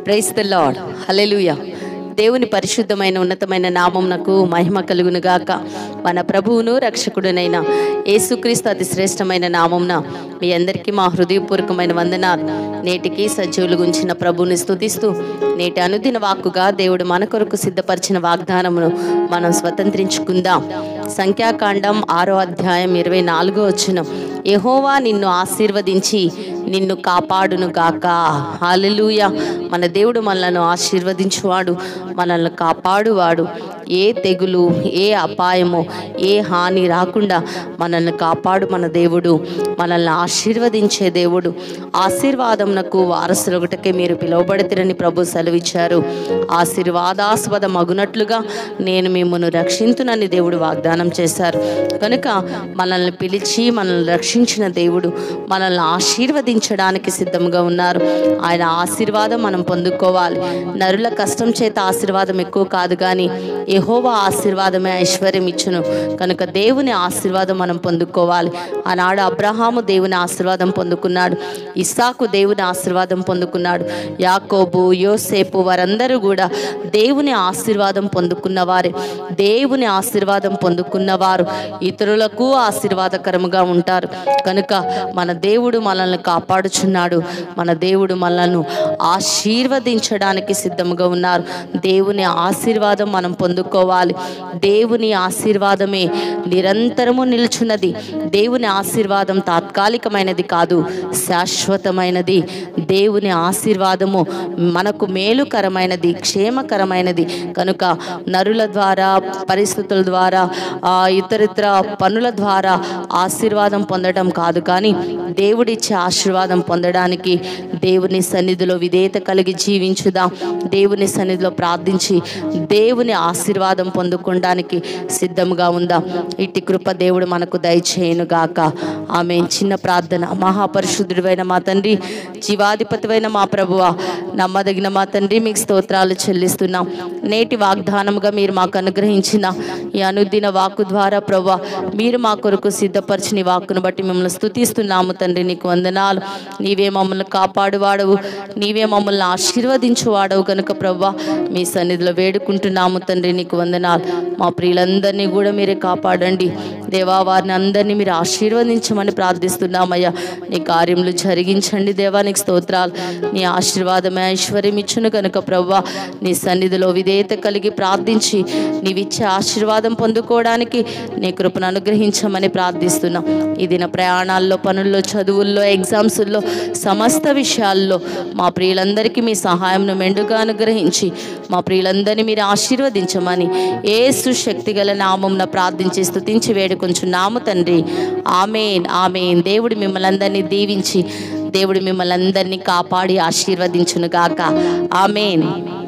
price the lord హల్లెలూయా దేవుని పరిశుద్ధమైన ఉన్నతమైన నామమునకు మహిమ కలుగును గాక మన ప్రభువును రక్షకుడునైన యేసుక్రీస్తు అతి శ్రేష్టమైన నామంన మీ అందరికీ మా హృదయపూర్వకమైన వందనాలు నేటికి సజీవులు గుంచిన ప్రభువుని స్తుతిస్తూ నేటి అనుదిన వాక్కుగా దేవుడు మన కొరకు సిద్ధపరిచిన వాగ్దానమును మనం స్వతంత్రించుకుందాం సంఖ్యాకాండం ఆరో అధ్యాయం ఇరవై నాలుగో వచ్చిన యెహోవా నిన్ను ఆశీర్వదించి నిన్ను కాపాడును గాక హాలెలూయ మన దేవుడు మనలను ఆశీర్వదించువాడు మనల్ని కాపాడువాడు ఏ తెగులు ఏ అపాయము ఏ హాని రాకుండా మనల్ని కాపాడు మన దేవుడు మనల్ని ఆశీర్వదించే దేవుడు ఆశీర్వాదమునకు వారసులు ఒకటకే మీరు పిలువబడితేరని ప్రభు సెలవిచ్చారు ఆశీర్వాదాస్పద మగునట్లుగా నేను మిమ్మల్ని రక్షింతునని దేవుడు వాగ్దానం చేశారు కనుక మనల్ని పిలిచి మనల్ని రక్షించిన దేవుడు మనల్ని ఆశీర్వదించడానికి సిద్ధంగా ఉన్నారు ఆయన ఆశీర్వాదం మనం పొందుకోవాలి నరుల కష్టం చేత ఆశీర్వాదం ఎక్కువ కాదు కానీ యెహోవా ఆశీర్వాదమే ఐశ్వర్యం ఇచ్చును కనుక దేవుని ఆశీర్వాదం మనం పొందుకోవాలి ఆనాడు అబ్రహాము దేవుని ఆశీర్వాదం పొందుకున్నాడు ఇస్సాకు దేవుని ఆశీర్వాదం పొందుకున్నాడు యాకోబు యోసేపు వారందరూ కూడా దేవుని ఆశీర్వాదం పొందుకున్నవారే దేవుని ఆశీర్వాదం పొందుకున్నవారు ఇతరులకు ఆశీర్వాదకరముగా ఉంటారు కనుక మన దేవుడు మనల్ని కాపాడుచున్నాడు మన దేవుడు మనల్ని ఆశీర్వదించడానికి సిద్ధముగా ఉన్నారు దేవుని ఆశీర్వాదం మనం పొందుకోవాలి దేవుని ఆశీర్వాదమే నిరంతరము నిల్చున్నది దేవుని ఆశీర్వాదం తాత్కాలికమైనది కాదు శాశ్వతమైనది దేవుని ఆశీర్వాదము మనకు మేలుకరమైనది క్షేమకరమైనది కనుక నరుల ద్వారా పరిస్థితుల ద్వారా ఆ, ఇతరితర పనుల ద్వారా ఆశీర్వాదం పొందడం కాదు కానీ దేవుడిచ్చే ఆశీర్వాదం పొందడానికి దేవుని సన్నిధిలో విధేయత కలిగి జీవించుదాం దేవుని సన్నిధిలో ప్రార్థించి దేవుని ఆశీర్వాదం పొందుకోవడానికి సిద్ధంగా ఉందాం ఇట్టి కృప దేవుడు మనకు దయచేయను గాక ఆమె చిన్న ప్రార్థన మహాపరిశుద్ధుడైన మా తండ్రి జీవాధిపతివైన మా ప్రభువ నమ్మదగిన మా తండ్రి మీకు స్తోత్రాలు చెల్లిస్తున్నాం నేటి వాగ్దానముగా మీరు మాకు అనుగ్రహించిన ఈ అనుదిన వాక్కు ద్వారా ప్రభు మీరు మా కొరకు సిద్ధపరిచిన ఈ వాక్కును బట్టి మిమ్మల్ని స్తుతిస్తున్నాము తండ్రి నీకు వందనాలు నీవే మమ్మల్ని కాపాడువాడవు నీవే మమ్మల్ని ఆశీర్వదించువాడవు కనుక ప్రభు మీ సన్నిధిలో వేడుకుంటున్నాము తండ్రి నీకు వందనాలు మా ప్రియులందరినీ కూడా మీరే కాపాడండి దేవా వారిని అందరినీ మీరు ఆశీర్వదించమని ప్రార్థిస్తున్నామయ్యా నీ కార్యములు జరిగించండి దేవా నీకు స్తోత్రాలు నీ ఆశీర్వాదమే ఐశ్వర్యం ఇచ్చును కనుక ప్రవ్వా నీ సన్నిధిలో విధేయత కలిగి ప్రార్థించి నీవిచ్చే ఆశీర్వాదం పొందుకోవడానికి నీ కృపను అనుగ్రహించమని ప్రార్థిస్తున్నాం ఈ దిన ప్రయాణాల్లో పనుల్లో చదువుల్లో ఎగ్జామ్స్లో సమస్త విషయాల్లో మా ప్రియులందరికీ మీ సహాయంను మెండుగా అనుగ్రహించి మా ప్రియులందరినీ మీరు ఆశీర్వదించమని ఏసు శక్తిగల నామంన ప్రార్థించి స్తుతించి వేడుకొంచున్నాము తండ్రి ఆమెన్ ఆమెన్ దేవుడు మిమ్మల్ని అందరినీ దీవించి దేవుడు మిమ్మల్ని అందరినీ కాపాడి ఆశీర్వదించును గాక ఆమెన్